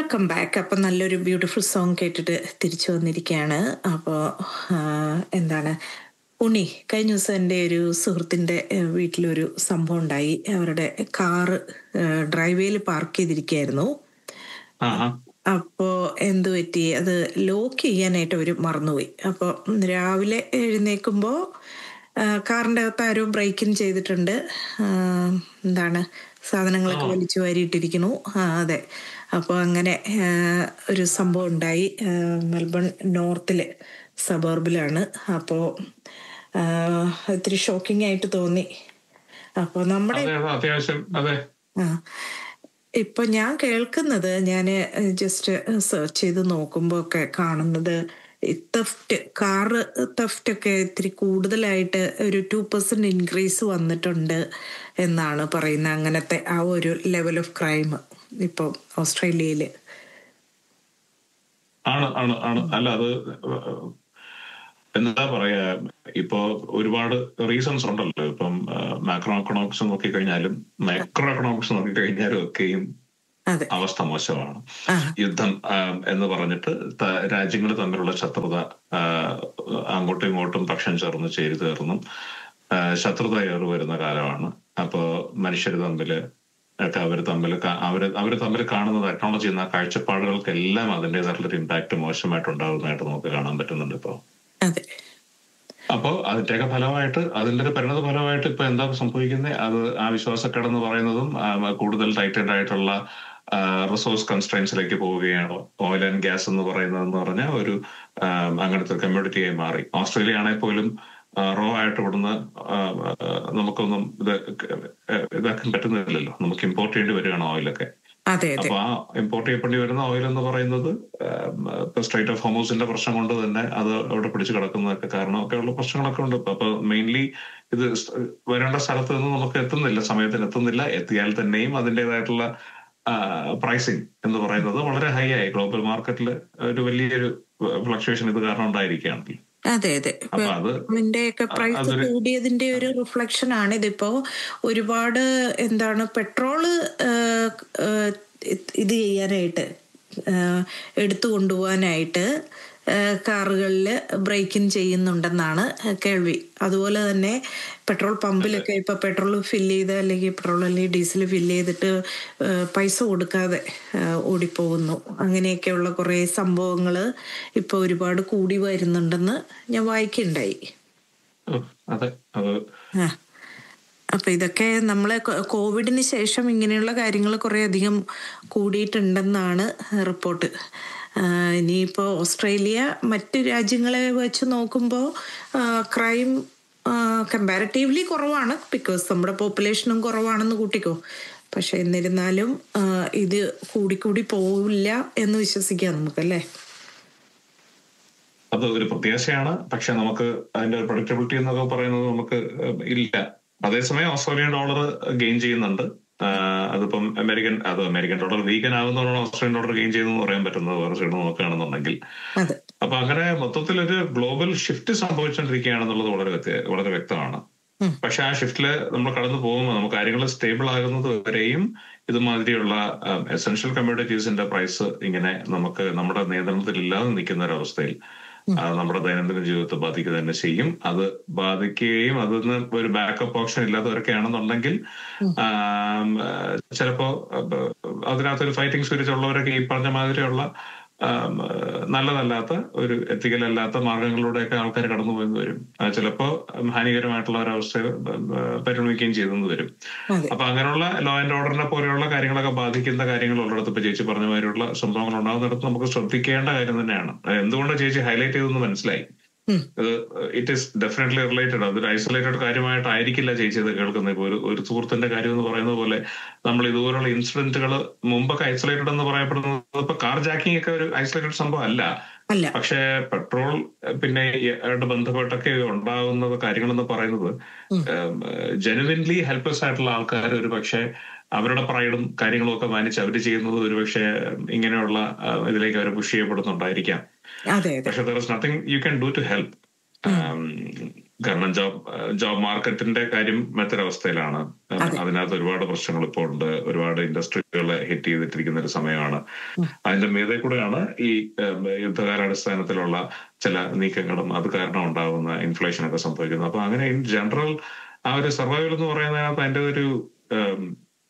Welcome back അപ്പം നല്ലൊരു beautiful song കേട്ടിട്ട് തിരിച്ചു വന്നിരിക്കുകയാണ് അപ്പോൾ എന്താണ് ഉണ്ണി കഴിഞ്ഞ ദിവസം എൻ്റെ ഒരു സുഹൃത്തിൻ്റെ ഏഹ്, വീട്ടിലൊരു സംഭവം ഉണ്ടായി അവരുടെ കാറ് ഡ്രൈവേയിൽ പാർക്ക് ചെയ്തിരിക്കുകയായിരുന്നു ആഹാ. അപ്പോൾ എന്ത് പറ്റി അത് ലോക്ക് ചെയ്യാനായിട്ട് അവർ മറന്നുപോയി അപ്പോൾ രാവിലെ എഴുന്നേൽക്കുമ്പോൾ കാറിൻ്റെ അകത്ത് ആരോ ബ്രേക്കിൻ ചെയ്തിട്ടുണ്ട് ആ, എന്താണ് സാധനങ്ങളൊക്കെ വലിച്ചു വാരിയിട്ടിരിക്കുന്നു ആ അതെ അപ്പോൾ അങ്ങനെ ആ, ഒരു സംഭവം ഉണ്ടായി ആ, മെൽബൺ നോർത്തിലെ സബർബിലാണ് അപ്പോൾ ഇത്തിരി ഷോക്കിംഗ് ആയിട്ട് തോന്നി അപ്പോൾ നമ്മുടെ അതെ അതെ അത്യാവശ്യം അതെ ആ ഇപ്പൊ ഞാൻ കേൾക്കുന്നത് ഞാൻ ജസ്റ്റ് സെർച്ച് ചെയ്ത് നോക്കുമ്പോൾ ഒക്കെ കാണുന്നത് തെഫ്റ്റ് കാറ് തെഫ്റ്റ് ഒക്കെ ഇത്തിരി കൂടുതലായിട്ട് ഒരു ടു പെർസെന്റ് ഇൻക്രീസ് വന്നിട്ടുണ്ട് എന്നാണ് പറയുന്നത് അങ്ങനത്തെ ആ ഒരു ലെവൽ ഓഫ് ക്രൈം ഇപ്പോൾ ഓസ്ട്രേലിയയിൽ ആണ് ആണ് ആണ് അല്ല അത് എന്താ പറയാ ഇപ്പോ ഒരുപാട് റീസൺസ് ഉണ്ടല്ലോ ഇപ്പം മാക്രോ എക്കണോമിക്സ് നോക്കിക്കഴിഞ്ഞാലും മൈക്രോ എക്കണോമിക്സ് നോക്കിക്കഴിഞ്ഞാലും ഒക്കെയും അതെ അവസ്ഥ മോശമാണ് ആ യുദ്ധം ആ, എന്ന് പറഞ്ഞിട്ട് രാജ്യങ്ങൾ തമ്മിലുള്ള ശത്രുത ആ, അങ്ങോട്ടും ഇങ്ങോട്ടും പക്ഷം ചേർന്ന് ചേരി തീർന്നും ആ, ശത്രുത ഏറി വരുന്ന കാലമാണ് അപ്പോ മനുഷ്യർ തമ്മില് ഒക്കെ അവർ തമ്മിൽ അവര് അവർ തമ്മിൽ കാണുന്ന ടെക്നോളജി എന്ന കാഴ്ചപ്പാടുകൾക്കെല്ലാം അതിൻ്റെതായിട്ടുള്ള ഒരു ഇമ്പാക്ട് മോശമായിട്ട് ഉണ്ടാകുന്നതായിട്ട് നമുക്ക് കാണാൻ പറ്റുന്നുണ്ട് ഇപ്പോ അതെ അപ്പോ അതിന്റെയൊക്കെ ഫലമായിട്ട് അതിന്റെ ഒരു പരിണത ഫലമായിട്ട് ഇപ്പൊ എന്താ സംഭവിക്കുന്നത് അത് ആ വിശ്വാസക്കേടെന്ന് പറയുന്നതും ആ, കൂടുതൽ ടൈറ്റഡ് ആയിട്ടുള്ള റിസോഴ്സ് കൺസ്ട്രൈൻസിലേക്ക് പോവുകയാണ് ഓയിൽ ആൻഡ് ഗ്യാസ് എന്ന് പറയുന്നതെന്ന് പറഞ്ഞാൽ ഒരു ആ, അങ്ങനത്തെ കമ്മ്യൂണിറ്റിയായി മാറി ഓസ്ട്രേലിയ ആണെങ്കിൽ പോലും റോ ആയിട്ട് ഇവിടുന്ന് ആ, ആ, നമുക്കൊന്നും ഇത് ഇതാക്കാൻ പറ്റുന്നില്ലല്ലോ നമുക്ക് ഇമ്പോർട്ട് ചെയ്യേണ്ടി വരികയാണ് ഓയിലൊക്കെ അതെ അതെ അപ്പൊ ആ ഇമ്പോർട്ട് ചെയ്യപ്പെടി വരുന്ന ഓയിൽ എന്ന് പറയുന്നത് സ്ട്രൈറ്റ് ഓഫ് ഹോമോസിന്റെ പ്രശ്നം കൊണ്ട് തന്നെ അത് അവിടെ പിടിച്ചു കിടക്കുന്നതൊക്കെ കാരണമൊക്കെ ഉള്ള പ്രശ്നങ്ങളൊക്കെ ഉണ്ട് ഇപ്പൊ. അപ്പൊ മെയിൻലി ഇത് സ് വരേണ്ട സ്ഥലത്ത് നിന്ന് നമുക്ക് എത്തുന്നില്ല സമയത്തിന് എത്തുന്നില്ല എത്തിയാൽ തന്നെയും അതിൻ്റെതായിട്ടുള്ള പ്രൈസിങ് എന്ന് പറയുന്നത് വളരെ ഹൈ ആയി ഗ്ലോബൽ മാർക്കറ്റിൽ ഒരു വലിയൊരു ഫ്ലക്ച്വേഷൻ ഇത് കാരണം ഉണ്ടായിരിക്കുകയാണെങ്കിൽ അതെ അതെ അപ്പൊ അത് ഒക്കെ പ്രൈസ് അതൊരു- കൂടിയതിന്റെ ഒരു റിഫ്ലക്ഷൻ ആണ് ഇതിപ്പോ ഒരുപാട് എന്താണ് പെട്രോള് ഏഹ്, ഏഹ്, ഇത് ചെയ്യാനായിട്ട് ഏഹ്, എടുത്തു കൊണ്ടുപോകാനായിട്ട് കാറുകളിൽ ബ്രേക്കിൻ ചെയ്യുന്നുണ്ടെന്നാണ് കേൾവി അതുപോലെ തന്നെ പെട്രോൾ പമ്പിലൊക്കെ ഇപ്പൊ പെട്രോൾ ഫില്ല് ചെയ്ത് അല്ലെങ്കിൽ പെട്രോൾ അല്ലെങ്കിൽ ഡീസൽ ഫില്ല് ചെയ്തിട്ട് ഏഹ്, പൈസ കൊടുക്കാതെ ഏഹ്, ഓടിപ്പോകുന്നു അങ്ങനെയൊക്കെയുള്ള കുറേ സംഭവങ്ങൾ ഇപ്പൊ ഒരുപാട് കൂടി വരുന്നുണ്ടെന്ന് ഞാൻ വായിക്കുണ്ടായി ഉം, അതെ അത് ആ. അപ്പൊ ഇതൊക്കെ നമ്മളെ കോ- കോവിഡിന് ശേഷം ഇങ്ങനെയുള്ള കാര്യങ്ങൾ കുറെ അധികം കൂടിയിട്ടുണ്ടെന്നാണ് റിപ്പോർട്ട് ആ, ഇനിയിപ്പോ ഓസ്ട്രേലിയ മറ്റ് രാജ്യങ്ങളെ വെച്ച് നോക്കുമ്പോൾ ക്രൈം കമ്പാരിറ്റീവ്ലി കുറവാണ് ബിക്കോസ് നമ്മുടെ പോപ്പുലേഷനും കുറവാണെന്ന് കൂട്ടിക്കോ പക്ഷെ എന്നിരുന്നാലും ആ, ഇത് കൂടിക്കൂടി പോവില്ല എന്ന് വിശ്വസിക്കാം നമുക്കല്ലേ അത് ഒരു പ്രത്യാശയാണ് പക്ഷെ നമുക്ക് അതിന്റെ ഒരു പ്രൊഡക്റ്റബിലിറ്റി എന്നൊക്കെ പറയുന്നത് നമുക്ക് ഏഹ്, ഇല്ല അതേസമയം ഓസ്ട്രേലിയൻ ഡോളർ ഗെയിൻ ചെയ്യുന്നുണ്ട് ആഹ് അതിപ്പം അമേരിക്കൻ അത് അമേരിക്കൻ ഡോളർ വീക്കൻ ആകുന്നതോടാണ് ഓസ്ട്രേലിയൻ ഡോളർ ഗെയിൻ ചെയ്യുന്നത് പറയാൻ പറ്റുന്നത് വേറെ സൈഡ് നോക്കുകയാണെന്നുണ്ടെങ്കിൽ അതെ അപ്പൊ അങ്ങനെ മൊത്തത്തിൽ ഒരു ഗ്ലോബൽ ഷിഫ്റ്റ് സംഭവിച്ചുകൊണ്ടിരിക്കുകയാണെന്നുള്ളത് വളരെ വ്യക്ത- വളരെ വ്യക്തമാണ് ഉം. പക്ഷെ ആ ഷിഫ്റ്റില് നമ്മൾ കടന്നു പോകുമ്പോൾ നമുക്ക് കാര്യങ്ങൾ സ്റ്റേബിൾ ആകുന്നത് വരെയും ഇതുമാതിരിയുള്ള എസെൻഷ്യൽ കമ്മ്യൂണിറ്റീസിന്റെ പ്രൈസ് ഇങ്ങനെ നമുക്ക് നമ്മുടെ നിയന്ത്രണത്തിൽ ഇല്ലാതെ നിൽക്കുന്ന ഒരു അവസ്ഥയിൽ അത് നമ്മുടെ ദൈനംദിന ജീവിതത്തെ ബാധിക്കുക തന്നെ ചെയ്യും അത് ബാധിക്കുകയും അതിന് ഒരു ബാക്കപ്പ് ഓപ്ഷൻ ഇല്ലാത്തവരൊക്കെ ആണെന്നുണ്ടെങ്കിൽ ആം, ആ, ചിലപ്പോ അഹ് അതിനകത്തൊരു ഫൈറ്റിംഗ് സ്പിരിറ്റ് ഉള്ളവരൊക്കെ ഈ പറഞ്ഞ മാതിരിയുള്ള ആം, ആ, നല്ലതല്ലാത്ത ഒരു എത്തിക്കൽ അല്ലാത്ത മാർഗങ്ങളിലൂടെയൊക്കെ ആൾക്കാർ കടന്നു പോയെന്ന് വരും അത് ചിലപ്പോ ഹാനികരമായിട്ടുള്ള ഒരവസ്ഥ പരിണമിക്കുകയും ചെയ്തെന്ന് വരും അതെ അപ്പൊ അങ്ങനെയുള്ള ലോ ആൻഡ് ഓർഡറിനെ പോലെയുള്ള കാര്യങ്ങളൊക്കെ ബാധിക്കുന്ന കാര്യങ്ങൾ ഉള്ളിടത്ത് ഇപ്പൊ ചേച്ചി പറഞ്ഞ മാതിരിയുള്ള സംഭവങ്ങൾ ഉണ്ടാകുന്നിടത്ത് നമുക്ക് ശ്രദ്ധിക്കേണ്ട കാര്യം തന്നെയാണ് അത് എന്തുകൊണ്ട് ചേച്ചി ഹൈലൈറ്റ് ചെയ്തെന്ന് മനസ്സിലായി ഉം. ഇറ്റ് ഈസ് ഡെഫിനറ്റ്ലി റിലേറ്റഡ് അതൊരു ഐസൊലേറ്റഡ് കാര്യമായിട്ടായിരിക്കില്ല ചേച്ചി ഇത് കേൾക്കുന്നത് ഇപ്പൊ ഒരു ഒരു സുഹൃത്തിന്റെ കാര്യം എന്ന് പറയുന്നത് പോലെ നമ്മൾ ഇതുപോലുള്ള ഇൻസിഡന്റുകൾ മുമ്പൊക്കെ ഐസൊലേറ്റഡ് എന്ന് പറയപ്പെടുന്നത് ഇപ്പൊ കാർ ജാക്കിംഗ് ഒക്കെ ഒരു ഐസൊലേറ്റഡ് സംഭവം അല്ല അല്ല പക്ഷേ പെട്രോൾ പിന്നെ ആയിട്ട് ബന്ധപ്പെട്ടൊക്കെ ഉണ്ടാകുന്ന കാര്യങ്ങളെന്ന് പറയുന്നത് ജെനുവിൻലി ഹെൽപ്ലെസ് ആയിട്ടുള്ള ആൾക്കാർ ഒരു പക്ഷേ അവരുടെ പ്രൈഡും കാര്യങ്ങളും ഒക്കെ മാനിച്ച് അവർ ചെയ്യുന്നത് ഒരുപക്ഷെ ഇങ്ങനെയുള്ള ആ, ഇതിലേക്ക് അവർ പുഷ് ചെയ്യപ്പെടുന്നുണ്ടായിരിക്കാം അതെ അതെ പക്ഷെ there is nothing you can do to help കാരണം ജോബ് ജോബ് മാർക്കറ്റിന്റെ കാര്യം മറ്റൊരവസ്ഥയിലാണ് അതെ. അതിനകത്ത് ഒരുപാട് പ്രശ്നങ്ങൾ ഇപ്പോൾ ഉണ്ട് ഒരുപാട് ഇൻഡസ്ട്രികളെ ഹിറ്റ് ചെയ്തിട്ടിരിക്കുന്ന ഒരു സമയമാണ് അതിന്റെ മീതെ കൂടെയാണ് ഈ ഉം, യുദ്ധകാലാടിസ്ഥാനത്തിലുള്ള ചില നീക്കങ്ങളും അത് കാരണം ഉണ്ടാകുന്ന ഇൻഫ്ലേഷൻ ഒക്കെ സംഭവിക്കുന്നത് അപ്പൊ അങ്ങനെ ഇൻ ജനറൽ ആ ഒരു സർവൈവൽ എന്ന് പറയുന്നതിനകത്ത് അതിന്റെ ഒരു ഉം,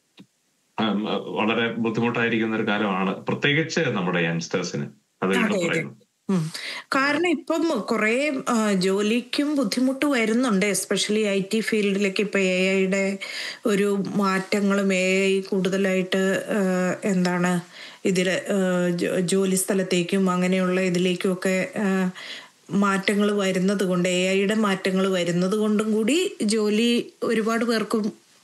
ഉം, വളരെ ബുദ്ധിമുട്ടായിരിക്കുന്ന ഒരു കാലമാണ് പ്രത്യേകിച്ച് നമ്മുടെ യങ്സ്റ്റേഴ്സിന് അത് അതെ, വീണ്ടും അതെ. പറയുന്നു ഉം. കാരണം ഇപ്പം കുറെ ജോലിക്കും ബുദ്ധിമുട്ട് വരുന്നുണ്ട് എസ്പെഷ്യലി ഐ ടി ഫീൽഡിലേക്ക് ഇപ്പൊ എ ഐയുടെ ഒരു മാറ്റങ്ങളും എ ഐ കൂടുതലായിട്ട് ആ, എന്താണ് ഇതിൽ ജോലി സ്ഥലത്തേക്കും അങ്ങനെയുള്ള ഇതിലേക്കും ഒക്കെ മാറ്റങ്ങൾ വരുന്നത് കൊണ്ട് എ ഐയുടെ മാറ്റങ്ങൾ വരുന്നത് കൊണ്ടും കൂടി ജോലി ഒരുപാട് പേർക്കും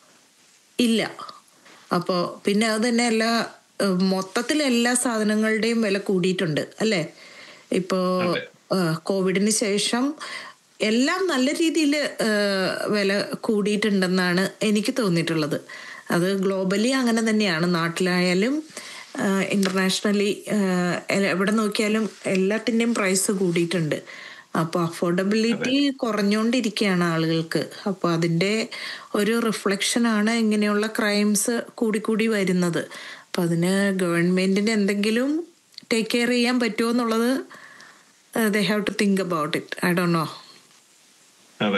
ഇല്ല അപ്പോൾ പിന്നെ അത് തന്നെ എല്ലാ ഏഹ്, മൊത്തത്തിൽ എല്ലാ സാധനങ്ങളുടെയും വില കൂടിയിട്ടുണ്ട് അല്ലേ ഇപ്പോൾ അതെ. കോവിഡിന് ശേഷം എല്ലാം നല്ല രീതിയിൽ വില കൂടിയിട്ടുണ്ടെന്നാണ് എനിക്ക് തോന്നിയിട്ടുള്ളത് അത് ഗ്ലോബലി അങ്ങനെ തന്നെയാണ് നാട്ടിലായാലും ഇന്റർനാഷണലി എവിടെ നോക്കിയാലും എല്ലാത്തിൻ്റെയും പ്രൈസ് കൂടിയിട്ടുണ്ട് അപ്പോൾ അഫോർഡബിലിറ്റി കുറഞ്ഞുകൊണ്ടിരിക്കുകയാണ് ആളുകൾക്ക് അപ്പോൾ അതിൻ്റെ ഒരു റിഫ്ലക്ഷനാണ് ഇങ്ങനെയുള്ള ക്രൈംസ് കൂടിക്കൂടി വരുന്നത് അപ്പം അതിന് ഗവൺമെൻറ്റിന് എന്തെങ്കിലും ടേക്ക് കെയർ ചെയ്യാൻ പറ്റുമോ എന്നുള്ളത് they have to think about it I ഡോ നോ അതെ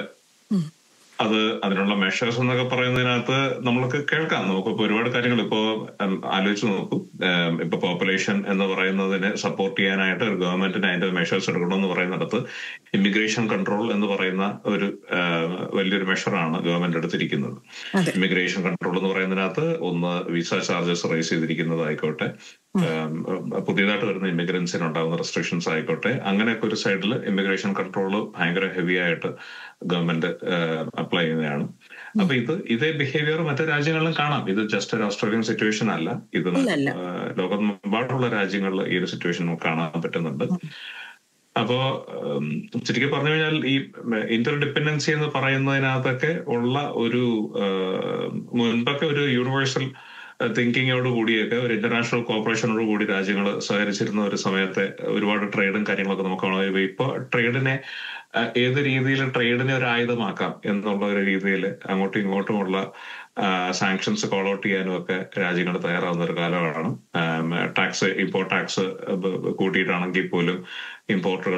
അത് അതിനുള്ള മെഷേഴ്സ് എന്നൊക്കെ പറയുന്നതിനകത്ത് നമ്മൾക്ക് കേൾക്കാം നമുക്ക് ഇപ്പൊ ഒരുപാട് കാര്യങ്ങൾ ഇപ്പോ ഉം, ആലോചിച്ച് നോക്കൂ ഉം, ഇപ്പൊ പോപ്പുലേഷൻ എന്ന് പറയുന്നതിനെ സപ്പോർട്ട് ചെയ്യാനായിട്ട് ഒരു ഗവൺമെന്റിന് അതിന്റെ മെഷേഴ്സ് എടുക്കണമെന്ന് പറയുന്നിടത്ത് ഇമിഗ്രേഷൻ കൺട്രോൾ എന്ന് പറയുന്ന ഒരു ഉം, വലിയൊരു മെഷറാണ് ഗവൺമെന്റ് എടുത്തിരിക്കുന്നത് അതെ ഇമിഗ്രേഷൻ കൺട്രോൾ എന്ന് പറയുന്നതിനകത്ത് ഒന്ന് വിസ ചാർജസ് റൈസ് ചെയ്തിരിക്കുന്നതായിക്കോട്ടെ ഉം, പുതിയതായിട്ട് വരുന്ന ഇമിഗ്രൻസിന് ഉണ്ടാകുന്ന റെസ്ട്രിക്ഷൻസ് ആയിക്കോട്ടെ അങ്ങനെയൊക്കെ ഒരു സൈഡിൽ ഇമിഗ്രേഷൻ കൺട്രോൾ ഭയങ്കര ഹെവി ആയിട്ട് ഗവൺമെന്റ് അപ്ലൈ ചെയ്യുന്നതാണ് അപ്പൊ ഇത് ഇതേ ബിഹേവിയർ മറ്റു രാജ്യങ്ങളിലും കാണാം ഇത് ജസ്റ്റ് ഒരു ഓസ്ട്രേലിയൻ സിറ്റുവേഷൻ അല്ല ഇത് ഇല്ല, അല്ല. ലോകമെമ്പാടുള്ള രാജ്യങ്ങളിൽ ഈ ഒരു സിറ്റുവേഷൻ നമുക്ക് കാണാൻ പറ്റുന്നുണ്ട് അപ്പോ ഉം, ചുരുക്കി പറഞ്ഞു കഴിഞ്ഞാൽ ഈ ഇന്റർ ഡിപ്പെൻഡൻസി എന്ന് പറയുന്നതിനകത്തൊക്കെ ഉള്ള ഒരു ആ, മുൻപൊക്കെ ഒരു യൂണിവേഴ്സൽ തിങ്കിങ്ങോട് കൂടിയൊക്കെ ഒരു ഇന്റർനാഷണൽ കോർപ്പറേഷനോട് കൂടി രാജ്യങ്ങൾ സഹകരിച്ചിരുന്ന ഒരു സമയത്തെ ഒരുപാട് ട്രേഡും കാര്യങ്ങളൊക്കെ നമുക്ക് കാണാം ഇപ്പൊ ട്രേഡിനെ ആ, ഏത് രീതിയിൽ ട്രേഡിനെ ഒരു ആയുധമാക്കാം എന്നുള്ള ഒരു രീതിയിൽ അങ്ങോട്ടും ഇങ്ങോട്ടുമുള്ള സാങ്ഷൻസ് കോൾ ഔട്ട് ചെയ്യാനും ഒക്കെ രാജ്യങ്ങൾ തയ്യാറാവുന്ന ഒരു കാലമാണ് ടാക്സ് ഇമ്പോർട്ട് ടാക്സ് കൂട്ടിയിട്ടാണെങ്കിൽ പോലും ഇമ്പോർട്ടുകൾ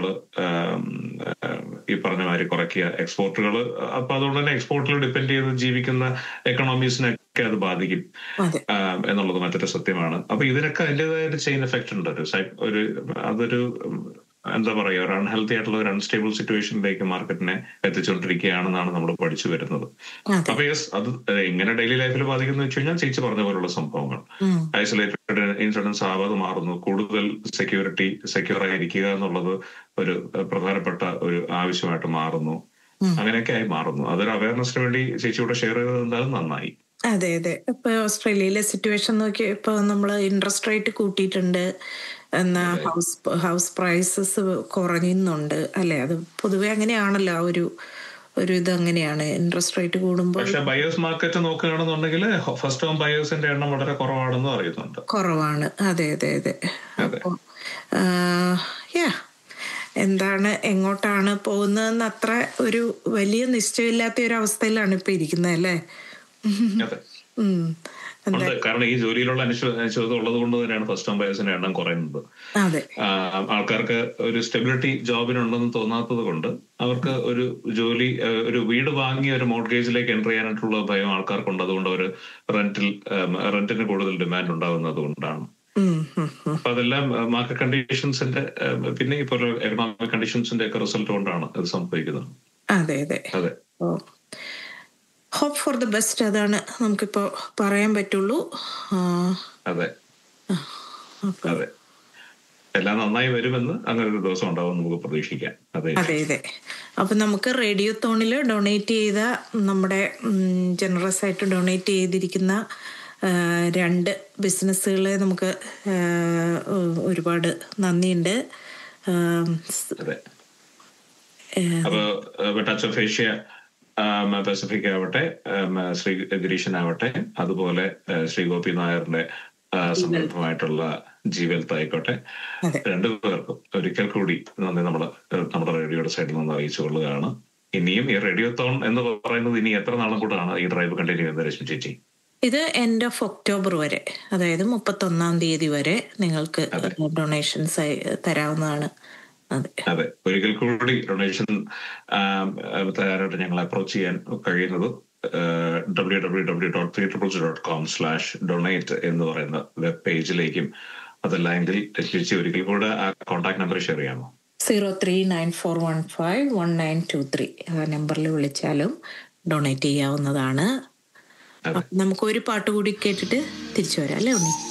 ഈ പറഞ്ഞ മാതിരി കുറയ്ക്കുക എക്സ്പോർട്ടുകൾ അപ്പൊ അതുകൊണ്ട് തന്നെ എക്സ്പോർട്ടിൽ ഡിപ്പെൻഡ് ചെയ്ത് ജീവിക്കുന്ന എക്കണോമീസിനൊക്കെ അത് ബാധിക്കും അതെ ആഹ് എന്നുള്ളത് മറ്റൊരു സത്യമാണ് അപ്പൊ ഇതിനൊക്കെ അതിൻ്റെതായ ഒരു ചെയിൻ എഫക്ട് ഉണ്ട് ഒരു സൈ- ഒരു അതൊരു ഉം, എന്താ പറയാ ഒരു അൺഹെൽത്തി ആയിട്ടുള്ള ഒരു അൺസ്റ്റേബിൾ സിറ്റുവേഷനിലേക്ക് മാർക്കറ്റിനെ എത്തിച്ചുകൊണ്ടിരിക്കുകയാണെന്നാണ് നമ്മൾ പഠിച്ചു വരുന്നത് അതെ അപ്പൊ യെസ് അത് എങ്ങനെ ഡെയിലി ലൈഫിൽ ബാധിക്കുന്നു വെച്ച് കഴിഞ്ഞാൽ ചേച്ചി പറഞ്ഞ പോലുള്ള സംഭവങ്ങൾ ഉം. ഐസൊലേറ്റഡ് ഇൻഷുറൻസ് ആവാതെ മാറുന്നു കൂടുതൽ സെക്യൂരിറ്റി സെക്യൂർ ആയിരിക്കുക എന്നുള്ളത് ഒരു ഏഹ്, പ്രധാനപ്പെട്ട ഒരു ആവശ്യമായിട്ട് മാറുന്നു ഉം. അങ്ങനെയൊക്കെ ആയി മാറുന്നു അതൊരു അവയർനെസ്സിന് വേണ്ടി ചേച്ചിയോടെ ഷെയർ ചെയ്തത് എന്തായാലും നന്നായി അതെ അതെ ഇപ്പൊ ഓസ്ട്രേലിയയിലെ സിറ്റുവേഷൻ നോക്കി ഇപ്പൊ നമ്മൾ ഇൻട്രസ്റ്റ് റേറ്റ് കൂട്ടിയിട്ടുണ്ട് എന്നാ ഹൗസ് ഹൗസ് പ്രൈസസ് കുറയുന്നുണ്ട് അല്ലെ അത് പൊതുവെ അങ്ങനെയാണല്ലോ ആ ഒരു ഒരു ഇത് അങ്ങനെയാണ് ഇൻട്രസ്റ്റ് റേറ്റ് കൂടുമ്പോൾ പക്ഷെ ബയേഴ്സ് മാർക്കറ്റ് നോക്കുകയാണെന്നുണ്ടെങ്കിൽ ഫസ്റ്റ് ഹോം ബയേഴ്സിന്റെ എണ്ണം വളരെ കുറവാണെന്ന് അറിയുന്നുണ്ട് കുറവാണ് അതെ അതെ അതെ അതെ. അപ്പോൾ യാ എന്താണ് എങ്ങോട്ടാണ് പോകുന്നതെന്ന് അത്ര ഒരു വലിയ നിശ്ചയമില്ലാത്ത ഒരു അവസ്ഥയിലാണ് ഇപ്പൊ ഇരിക്കുന്നത് അല്ലേ അതെ ഉം. എന്താ ഉണ്ട് കാരണം ഈ ജോലിയിലുള്ള അനിശ്ചി- അനിശ്ചിതത്വം ഉള്ളത് കൊണ്ട് തന്നെയാണ് ഫസ്റ്റ് ഹോം ബയേഴ്സിന്റെ എണ്ണം കുറയുന്നത് അതെ ആ, ആൾക്കാർക്ക് ഒരു സ്റ്റെബിലിറ്റി ജോബിനുണ്ടെന്ന് തോന്നാത്തത് കൊണ്ട് അവർക്ക് ഒരു ജോലി ആ, ഒരു വീട് വാങ്ങി ഒരു മോർഗേജിലേക്ക് എൻ്റർ ചെയ്യാനായിട്ടുള്ള ഭയം ആൾക്കാർക്കുണ്ട് അതുകൊണ്ട് അവർ റെന്റിൽ റെന്റിന് കൂടുതൽ ഡിമാൻഡ് ഉണ്ടാകുന്നത് കൊണ്ടാണ് ഉം, ഉം, ഉം. അപ്പൊ അതെല്ലാം മാർക്കറ്റ് കണ്ടീഷൻസിന്റെ ആ, പിന്നെ ഇപ്പോൾ എക്കണോമിക് കണ്ടീഷൻസിന്റെ ഒക്കെ റിസൾട്ട് കൊണ്ടാണ് ഇത് സംഭവിക്കുന്നത് അതെ അതെ അതെ ഹോപ്പ് ഫോർ ദ ബെസ്റ്റ് അതാണ് നമുക്കിപ്പോ പറയാൻ പറ്റുള്ളൂ ആ, അതെ അപ്പൊ അതെ എല്ലാം നന്നായി വരുമെന്ന് അങ്ങനെ ഒരു ദിവസം ഉണ്ടാവും നമുക്ക് പ്രതീക്ഷിക്കാം അതെ അതെ അതെ അപ്പൊ നമുക്ക് റേഡിയോ തോണിൽ ഡൊണേറ്റ് ചെയ്ത നമ്മുടെ ജനറസ് ആയിട്ട് ഡൊണേറ്റ് ചെയ്തിരിക്കുന്ന ആ, രണ്ട് ബിസിനസ്സുകളെ നമുക്ക് ആ, ഒരുപാട് നന്ദിയുണ്ട് ആ, സ്- അതെ ഏ, അപ്പൊ ടച്ച് ഓഫ് ഏഷ്യ പസഫിക് ആവട്ടെ ഉം, ശ്രീ ഗിരീഷൻ ആവട്ടെ അതുപോലെ ഏഹ്, ശ്രീ ഗോപി നായരുടെ ആ, സംരംഭമായിട്ടുള്ള ജീവൽത്ത് ആയിക്കോട്ടെ അതെ രണ്ടു പേർക്കും ഒരിക്കൽ കൂടി നന്ദി നമ്മള് ഏഹ്, നമ്മുടെ റേഡിയോയുടെ സൈഡിൽ നിന്ന് അറിയിച്ചു കൊള്ളുകയാണ് ഇനിയും ഈ റേഡിയോത്തോൺ എന്ന് പറയുന്നത് ഇനി എത്ര നാളും കൂടാണ് ഈ ഡ്രൈവ് കണ്ടിന്യൂ ചെയ്യുന്നത് രശ്മി ചേച്ചി ഇത് എൻഡ് ഓഫ് ഒക്ടോബർ വരെ അതായത് മുപ്പത്തൊന്നാം തീയതി വരെ നിങ്ങൾക്ക് ഡൊണേഷൻസ് തരാവുന്നതാണ് അതെ അതെ ഒരിക്കൽ കൂടി ഡൊണേഷൻ തയ്യാറായിട്ട് ഞങ്ങൾ അപ്രോച്ച് ചെയ്യാൻ കഴിയുന്നത് W W W dot three triple dot com slash donate എന്ന് പറയുന്ന വെബ് പേജിലേക്കും അതല്ല എങ്കിൽ ചേച്ചി ഒരിക്കൽ കൂടെ ആ കോൺടാക്ട് നമ്പർ ഷെയർ ചെയ്യാമോ zero three nine four one five one nine two three ആ നമ്പറിൽ വിളിച്ചാലും ഡൊണേറ്റ് ചെയ്യാവുന്നതാണ് അതെ അപ്പൊ നമുക്ക് ഒരു പാട്ട് കൂടി കേട്ടിട്ട് തിരിച്ചു വരാം അല്ലേ ഉണ്ണി